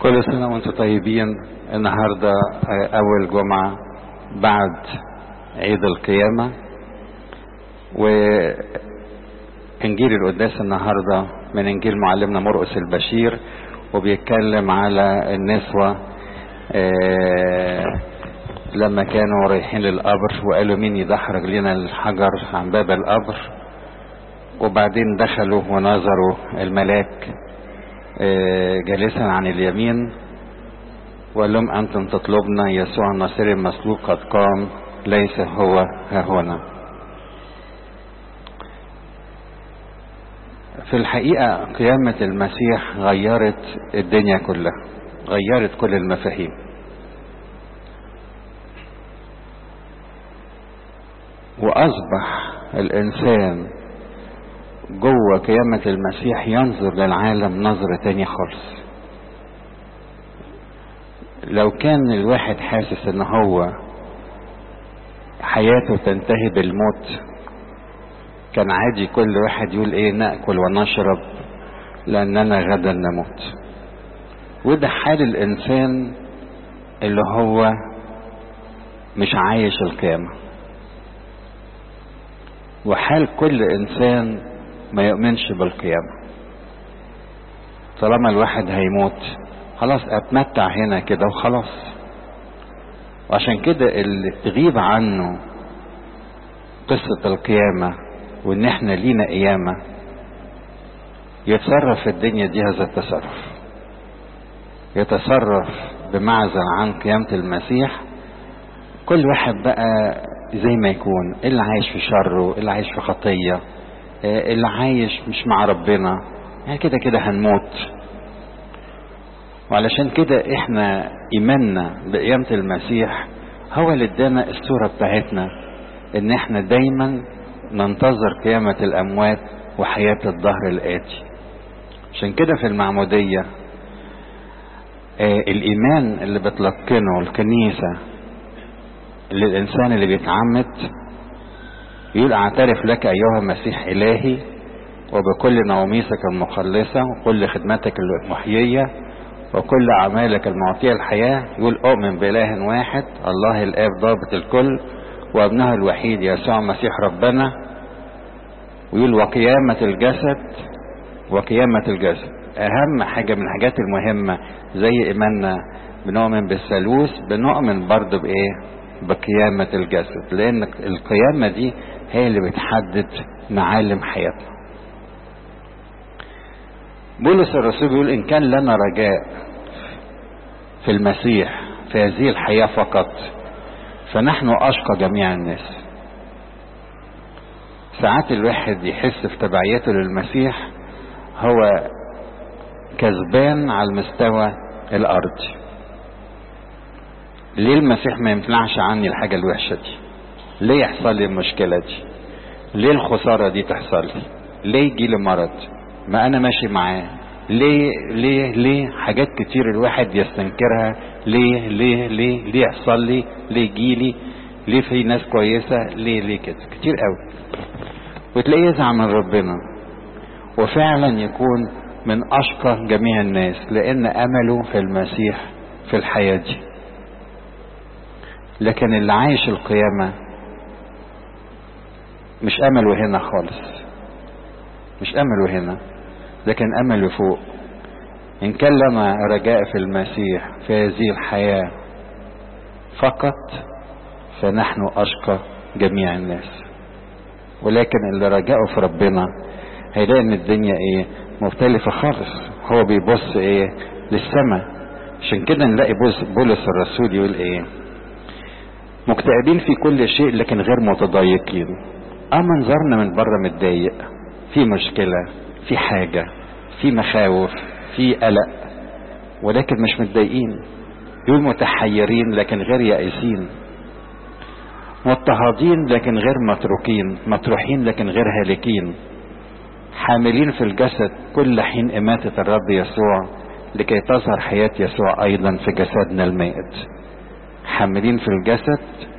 كل سنة وانتم طيبين النهاردة أول جمعة بعد عيد القيامة وإنجيل القداس النهاردة من إنجيل معلمنا مرقس البشير وبيتكلم على النسوة لما كانوا رايحين للقبر وقالوا مين يدحرج لنا الحجر عن باب القبر وبعدين دخلوا ونظروا الملاك جالسا عن اليمين وقال لهم أنتم تطلبنا يسوع الناصري المسلوب قد قام ليس هو ها هنا في الحقيقة قيامة المسيح غيرت الدنيا كلها غيرت كل المفاهيم وأصبح الإنسان جوه قيامة المسيح ينظر للعالم نظرة تانية خالص لو كان الواحد حاسس ان هو حياته تنتهي بالموت كان عادي كل واحد يقول ايه ناكل ونشرب لاننا غدا نموت وده حال الانسان اللي هو مش عايش القيامة وحال كل انسان ما يؤمنش بالقيامة طالما الواحد هيموت خلاص اتمتع هنا كده وخلاص وعشان كده اللي تغيب عنه قصة القيامة وان احنا لينا قيامة يتصرف في الدنيا دي هذا التصرف يتصرف بمعزل عن قيامة المسيح كل واحد بقى زي ما يكون اللي عايش في شره اللي عايش في خطيه اللي عايش مش مع ربنا يعني كده كده هنموت وعلشان كده احنا ايماننا بقيامة المسيح هو اللي ادانا الصورة بتاعتنا ان احنا دايما ننتظر قيامة الاموات وحياة الظهر الاتي عشان كده في المعمودية آه الايمان اللي بتلقنه الكنيسة للانسان اللي بيتعمد يقول اعترف لك ايها المسيح الهي وبكل نواميسك المخلصة وكل خدمتك المحيية وكل اعمالك المعطية الحياة يقول اؤمن باله واحد الله الاب ضابط الكل وابنه الوحيد يسوع المسيح ربنا ويقول وقيامة الجسد وقيامة الجسد اهم حاجة من الحاجات المهمة زي ايماننا بنؤمن بالثالوث بنؤمن برضه بايه بقيامة الجسد لان القيامة دي هي اللي بتحدد معالم حياتنا بولس الرسول بيقول ان كان لنا رجاء في المسيح في هذه الحياة فقط فنحن اشقى جميع الناس ساعات الواحد يحس في تبعيته للمسيح هو كسبان على المستوى الارضي ليه المسيح ما يمنعش عني الحاجة الوحشة دي ليه يحصل لي المشكلة دي ليه الخسارة دي تحصل لي ليه يجي لي مرض ما انا ماشي معاه ليه ليه ليه حاجات كتير الواحد يستنكرها ليه ليه ليه ليه يحصل لي ليه يجي لي ليه في ناس كويسة ليه ليه كده كتير قوي وتلاقيه يزعل من ربنا وفعلا يكون من اشقى جميع الناس لان امله في المسيح في الحياة دي لكن اللي عايش القيامة مش امله هنا خالص مش امله هنا لكن امله فوق ان كان لنا رجاء في المسيح في هذه الحياة فقط فنحن اشقى جميع الناس ولكن اللي رجاءه في ربنا هيلاقي ان الدنيا ايه مختلفة خالص هو بيبص ايه للسماء عشان كده نلاقي بولس الرسول يقول ايه مكتئبين في كل شيء لكن غير متضايقين اه منظرنا من بره متضايق في مشكلة في حاجة في مخاوف في قلق ولكن مش متضايقين يقول متحيرين لكن غير يائسين مضطهدين لكن غير متروكين مطروحين لكن غير هالكين حاملين في الجسد كل حين إماتة الرب يسوع لكي تظهر حياة يسوع أيضا في جسدنا المائت حاملين في الجسد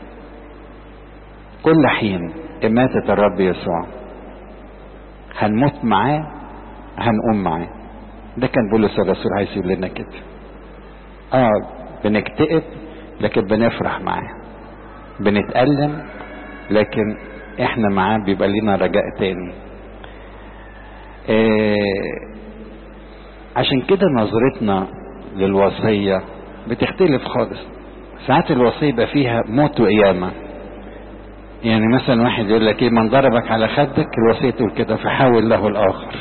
كل حين إماتة الرب يسوع هنموت معاه هنقوم معاه ده كان بولس الرسول عايز يقول لنا كده اه بنكتئب لكن بنفرح معاه بنتألم لكن احنا معاه بيبقى لنا رجاء تاني آه عشان كده نظرتنا للوصية بتختلف خالص ساعات الوصية يبقى فيها موت وقيامة يعني مثلا واحد يقول لك ايه من ضربك على خدك الوصية تقول كده فحاول له الآخر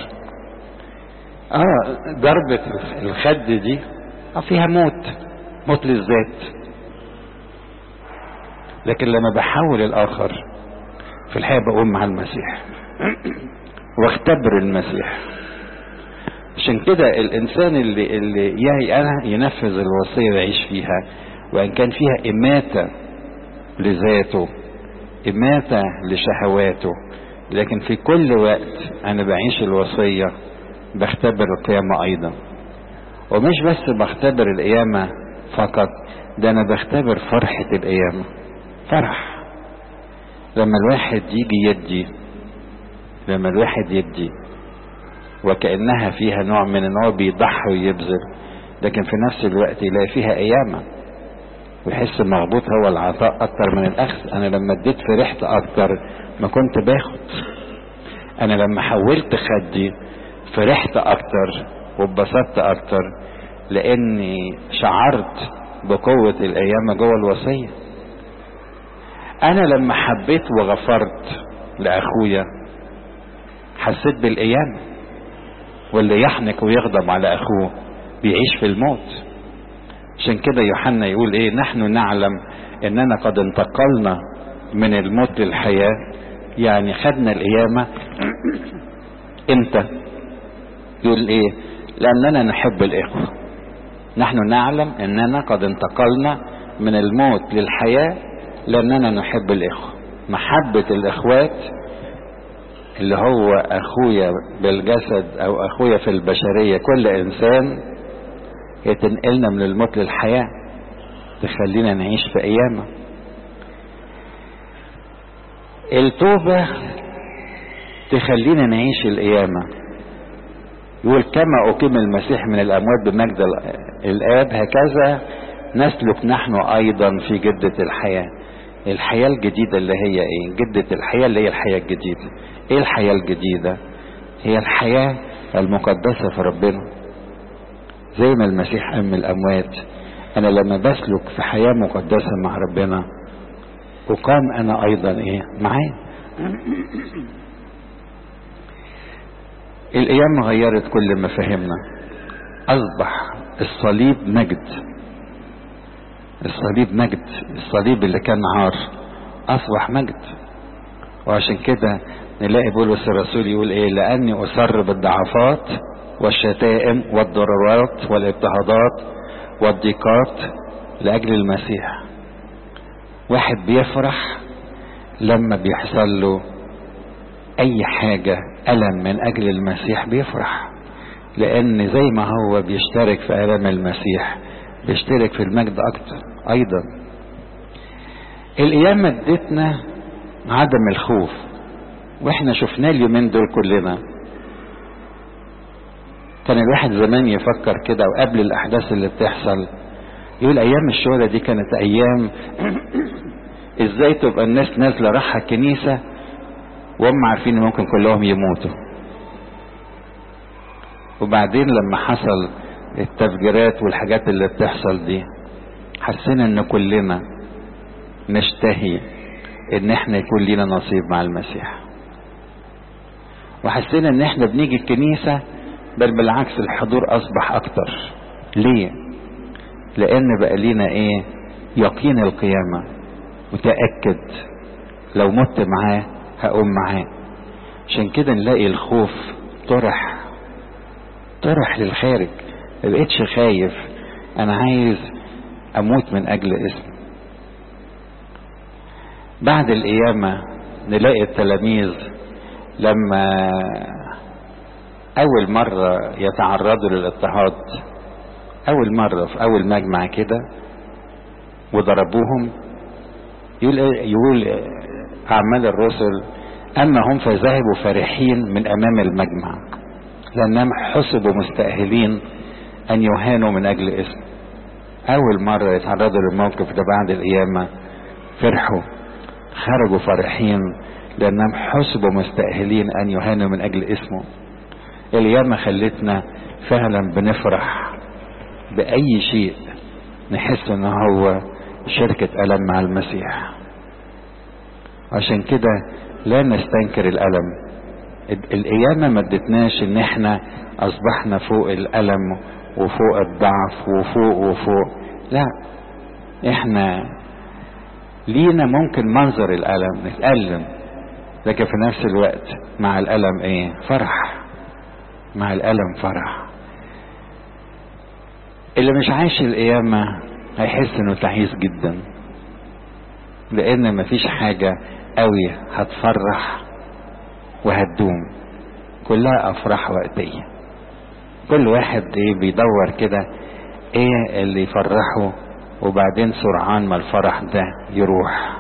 اه ضربة الخد دي اه فيها موت موت للذات لكن لما بحاول الآخر في الحقيقة بقوم مع المسيح واختبر المسيح عشان كده الإنسان اللي اللي يهي أنا ينفذ الوصية ويعيش فيها وإن كان فيها إماتة لذاته إماتة لشهواته لكن في كل وقت أنا بعيش الوصية بختبر القيامة أيضا ومش بس بختبر القيامة فقط ده أنا بختبر فرحة القيامة فرح لما الواحد يجي يدي لما الواحد يدي وكأنها فيها نوع من ان هو بيضحي ويبذل لكن في نفس الوقت يلاقي فيها قيامة ويحس مغبوط هو العطاء اكتر من الاخذ انا لما اديت فرحت اكتر ما كنت باخد انا لما حولت خدي فرحت اكتر واتبسطت اكتر لاني شعرت بقوة القيامة جوه الوصية انا لما حبيت وغفرت لاخويا حسيت بالقيامة واللي يحنك ويغضب على اخوه بيعيش في الموت عشان كده يوحنا يقول ايه نحن نعلم اننا قد انتقلنا من الموت للحياة يعني خدنا القيامة امتى يقول ايه لاننا نحب الاخوة نحن نعلم اننا قد انتقلنا من الموت للحياة لاننا نحب الاخوة محبة الاخوات اللي هو اخويا بالجسد او اخويا في البشرية كل انسان هي تنقلنا من الموت للحياة تخلينا نعيش في قيامة التوبة تخلينا نعيش القيامة يقول كما أقيم المسيح من الأموات بمجد الآب هكذا نسلك نحن أيضا في جدة الحياة الحياة الجديدة اللي هي ايه جدة الحياة اللي هي الحياة الجديدة ايه الحياة الجديدة هي الحياة المقدسة في ربنا زي ما المسيح قام من الأموات أنا لما بسلك في حياة مقدسة مع ربنا أقام أنا أيضا إيه معاه الأيام غيرت كل مفاهيمنا أصبح الصليب مجد الصليب مجد الصليب اللي كان عار أصبح مجد وعشان كده نلاقي بولس الرسول يقول إيه لأني أسر بالضعفات والشتائم والضرورات والاضطهادات والضيقات لأجل المسيح واحد بيفرح لما بيحصل له أي حاجة ألم من أجل المسيح بيفرح لأن زي ما هو بيشترك في ألم المسيح بيشترك في المجد أكتر أيضا القيامة ادتنا عدم الخوف واحنا شفناه اليومين دول كلنا كان الواحد زمان يفكر كده وقبل الاحداث اللي بتحصل يقول ايام الشهرة دي كانت ايام ازاي تبقى الناس نازلة رايحة الكنيسة وهم عارفين ممكن كلهم يموتوا وبعدين لما حصل التفجيرات والحاجات اللي بتحصل دي حسينا ان كلنا نشتهي ان احنا يكون لنا نصيب مع المسيح وحسينا ان احنا بنيجي الكنيسة بل بالعكس الحضور اصبح اكتر ليه لان بقى لينا ايه يقين القيامة متأكد لو مت معاه هقوم معاه عشان كده نلاقي الخوف طرح طرح للخارج ما بقتش خايف انا عايز اموت من اجل اسم بعد القيامة نلاقي التلاميذ لما اول مرة يتعرضوا للاضطهاد اول مرة في اول مجمع كده وضربوهم يقول يقول اعمال الرسل اما هم فذهبوا فرحين من امام المجمع لانهم حسبوا مستأهلين ان يهانوا من اجل اسم اول مرة يتعرضوا للموقف ده بعد القيامة فرحوا خرجوا فرحين لانهم حسبوا مستأهلين ان يهانوا من اجل اسمه القيامة خلتنا فعلا بنفرح باي شيء نحس ان هو شركة ألم مع المسيح عشان كده لا نستنكر الألم القيامة ما ادتناش ان احنا اصبحنا فوق الألم وفوق الضعف وفوق وفوق لا احنا لينا ممكن منظر الألم نتألم لكن في نفس الوقت مع الألم ايه فرح مع الألم فرح اللي مش عايش القيامة هيحس انه تعيس جدا لان مفيش حاجة قوي هتفرح وهتدوم كلها افراح وقتية كل واحد ايه بيدور كده ايه اللي يفرحه وبعدين سرعان ما الفرح ده يروح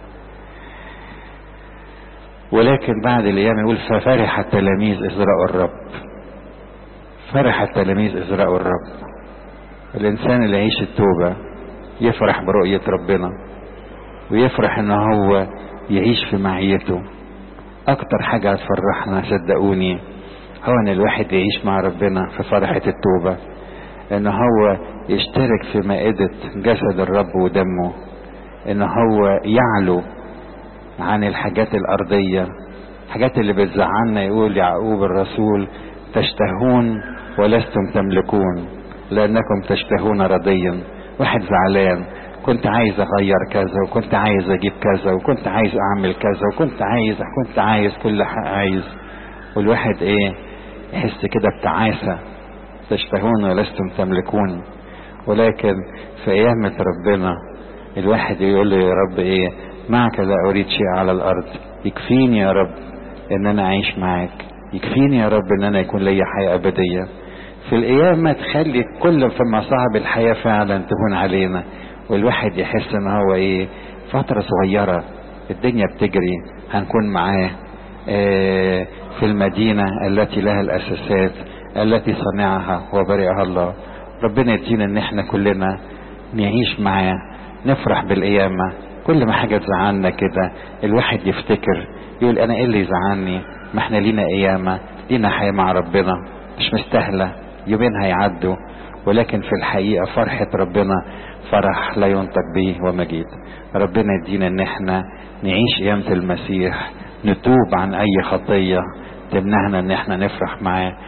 ولكن بعد الايام يقول ففرح التلاميذ اذ رأوا الرب فرح التلاميذ اذ رأوا الرب الانسان اللي يعيش التوبة يفرح برؤية ربنا ويفرح ان هو يعيش في معيته اكتر حاجة هتفرحنا صدقوني هو ان الواحد يعيش مع ربنا في فرحة التوبة ان هو يشترك في مائدة جسد الرب ودمه ان هو يعلو عن الحاجات الارضية الحاجات اللي بتزعلنا يقول يعقوب الرسول تشتهون ولستم تملكون لانكم تشتهون رضيا واحد زعلان كنت عايز اغير كذا وكنت عايز اجيب كذا وكنت عايز اعمل كذا وكنت عايز كنت عايز كل حاجة عايز والواحد ايه يحس كده بتعاسة تشتهون ولستم تملكون ولكن في قيامة ربنا الواحد يقول له يا رب ايه معك لا اريد شيء على الارض يكفيني يا رب ان انا اعيش معاك يكفيني يا رب ان انا يكون لي حياة ابدية في القيامة تخلي كل في مصاعب الحياة فعلا تهون علينا والواحد يحس ان هو ايه فترة صغيرة الدنيا بتجري هنكون معاه اه في المدينة التي لها الاساسات التي صنعها وبرئها الله ربنا يدينا ان احنا كلنا نعيش معاه نفرح بالقيامة كل ما حاجة تزعلنا كده الواحد يفتكر يقول انا ايه اللي يزعلني ما احنا لينا قيامة لينا حياة مع ربنا مش مستاهلة يومين هيعدوا ولكن في الحقيقة فرحة ربنا فرح لا ينطق به ومجيد ربنا يدينا ان احنا نعيش قيامة المسيح نتوب عن اي خطية تمنعنا ان احنا نفرح معاه